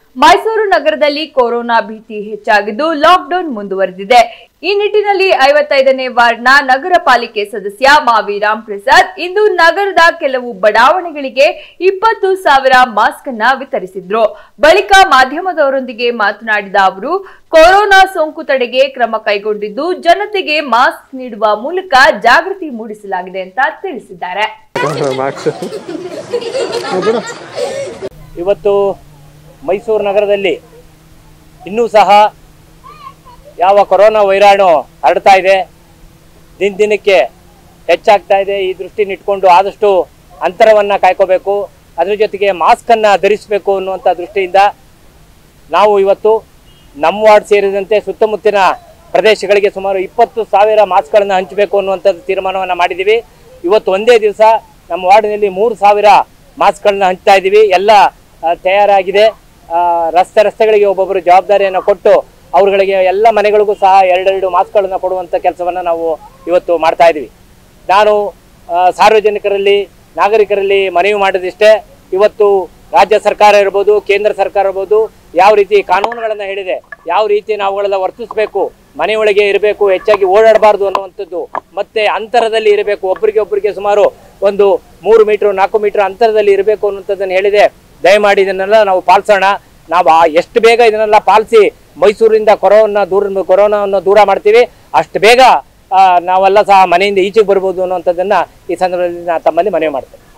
ಮೈಸೂರು ನಗರದಲ್ಲಿ ಕೊರೋನಾ ಭೀತಿ ಹೆಚ್ಚಾಗಿದ್ದು ಲಾಕ್ಡೌನ್ ಮುಂದುವರೆದಿದೆ ಈ ನಿಟ್ಟಿನಲ್ಲಿ ಐವತ್ತೈದನೇ ವಾರ್ಡ್ನ ನಗರ ಪಾಲಿಕೆ ಸದಸ್ಯ ಮಾವಿ ರಾಮ್ ಪ್ರಸಾದ್ ಇಂದು ನಗರದ ಕೆಲವು ಬಡಾವಣೆಗಳಿಗೆ ಇಪ್ಪತ್ತು ಸಾವಿರ ಮಾಸ್ಕ್ ಅನ್ನ ವಿತರಿಸಿದ್ರು ಬಳಿಕ ಮಾಧ್ಯಮದವರೊಂದಿಗೆ ಮಾತನಾಡಿದ ಅವರು ಕೊರೋನಾ ಸೋಂಕು ತಡೆಗೆ ಕ್ರಮ ಕೈಗೊಂಡಿದ್ದು ಜನತೆಗೆ ಮಾಸ್ಕ್ ನೀಡುವ ಮೂಲಕ ಜಾಗೃತಿ ಮೂಡಿಸಲಾಗಿದೆ ಅಂತ ತಿಳಿಸಿದ್ದಾರೆ ಮಾರ್ಕ್ಸ್ ಇವತ್ತು ಮೈಸೂರು ನಗರದಲ್ಲಿ ಇನ್ನೂ ಸಹ ಯಾವ ಕೊರೋನಾ ವೈರಾಣು ಹರಡ್ತಾ ಇದೆ ದಿನ ದಿನಕ್ಕೆ ಹೆಚ್ಚಾಗ್ತಾ ಇದೆ ಈ ದೃಷ್ಟಿನ ಇಟ್ಕೊಂಡು ಆದಷ್ಟು ಅಂತರವನ್ನು ಕಾಯ್ಕೋಬೇಕು ಅದ್ರ ಜೊತೆಗೆ ಮಾಸ್ಕನ್ನು ಧರಿಸಬೇಕು ಅನ್ನುವಂಥ ದೃಷ್ಟಿಯಿಂದ ನಾವು ಇವತ್ತು ನಮ್ಮ ವಾರ್ಡ್ ಸೇರಿದಂತೆ ಸುತ್ತಮುತ್ತಿನ ಪ್ರದೇಶಗಳಿಗೆ ಸುಮಾರು ಇಪ್ಪತ್ತು ಸಾವಿರ ಮಾಸ್ಕ್ಗಳನ್ನು ಹಂಚಬೇಕು ಅನ್ನುವಂಥದ್ದು ತೀರ್ಮಾನವನ್ನು ಮಾಡಿದ್ದೀವಿ ಇವತ್ತು ಒಂದೇ ದಿವಸ ನಮ್ಮ ವಾರ್ಡಿನಲ್ಲಿ ಮೂರು ಸಾವಿರ ಮಾಸ್ಕ್ಗಳನ್ನ ಹಂಚ್ತಾ ಇದ್ದೀವಿ ಎಲ್ಲ ಆ, ತಯಾರಾಗಿದೆ ಆ, ರಸ್ತೆ ರಸ್ತೆಗಳಿಗೆ ಒಬ್ಬೊಬ್ಬರು ಜವಾಬ್ದಾರಿಯನ್ನು ಕೊಟ್ಟು ಅವ್ರುಗಳಿಗೆ ಎಲ್ಲ ಮನೆಗಳಿಗೂ ಸಹ ಎರಡೆರಡು ಮಾಸ್ಕ್ಗಳನ್ನು ಕೊಡುವಂಥ ಕೆಲಸವನ್ನು ನಾವು ಇವತ್ತು ಮಾಡ್ತಾ ಇದ್ದೀವಿ ನಾನು ಆ, ಸಾರ್ವಜನಿಕರಲ್ಲಿ ನಾಗರಿಕರಲ್ಲಿ ಮನವಿ ಮಾಡಿದಿಷ್ಟೇ ಇವತ್ತು ರಾಜ್ಯ ಸರ್ಕಾರ ಇರ್ಬೋದು ಕೇಂದ್ರ ಸರ್ಕಾರ ಇರ್ಬೋದು ಯಾವ ರೀತಿ ಕಾನೂನುಗಳನ್ನು ಹೇಳಿದೆ ಯಾವ ರೀತಿ ನಾವುಗಳೆಲ್ಲ ವರ್ತಿಸಬೇಕು ಮನೆಯೊಳಗೆ ಇರಬೇಕು ಹೆಚ್ಚಾಗಿ ಓಡಾಡಬಾರ್ದು ಅನ್ನುವಂಥದ್ದು ಮತ್ತೆ ಅಂತರದಲ್ಲಿ ಇರಬೇಕು ಒಬ್ಬರಿಗೆ ಒಬ್ಬರಿಗೆ ಸುಮಾರು ಒಂದು ಮೂರು ಮೀಟರ್ ನಾಲ್ಕು ಮೀಟರ್ ಅಂತರದಲ್ಲಿ ಇರಬೇಕು ಅನ್ನುವಂಥದ್ದನ್ನು ಹೇಳಿದೆ ದಯಮಾಡಿ ಇದನ್ನೆಲ್ಲ ನಾವು ಪಾಲಿಸೋಣ ನಾವು ಆ ಎಷ್ಟು ಬೇಗ ಇದನ್ನೆಲ್ಲ ಪಾಲಿಸಿ ಮೈಸೂರಿಂದ ಕೊರೋನಾ ದೂರ ಕೊರೋನಾವನ್ನು ದೂರ ಮಾಡ್ತೀವಿ ಅಷ್ಟು ಬೇಗ ಆ, ನಾವೆಲ್ಲ ಸಹ ಮನೆಯಿಂದ ಈಚೆಗೆ ಬರ್ಬೋದು ಅನ್ನುವಂಥದ್ದನ್ನು ಈ ಸಂದರ್ಭದಲ್ಲಿ ನಾನು ತಮ್ಮಲ್ಲಿ ಮನವಿ ಮಾಡ್ತೇನೆ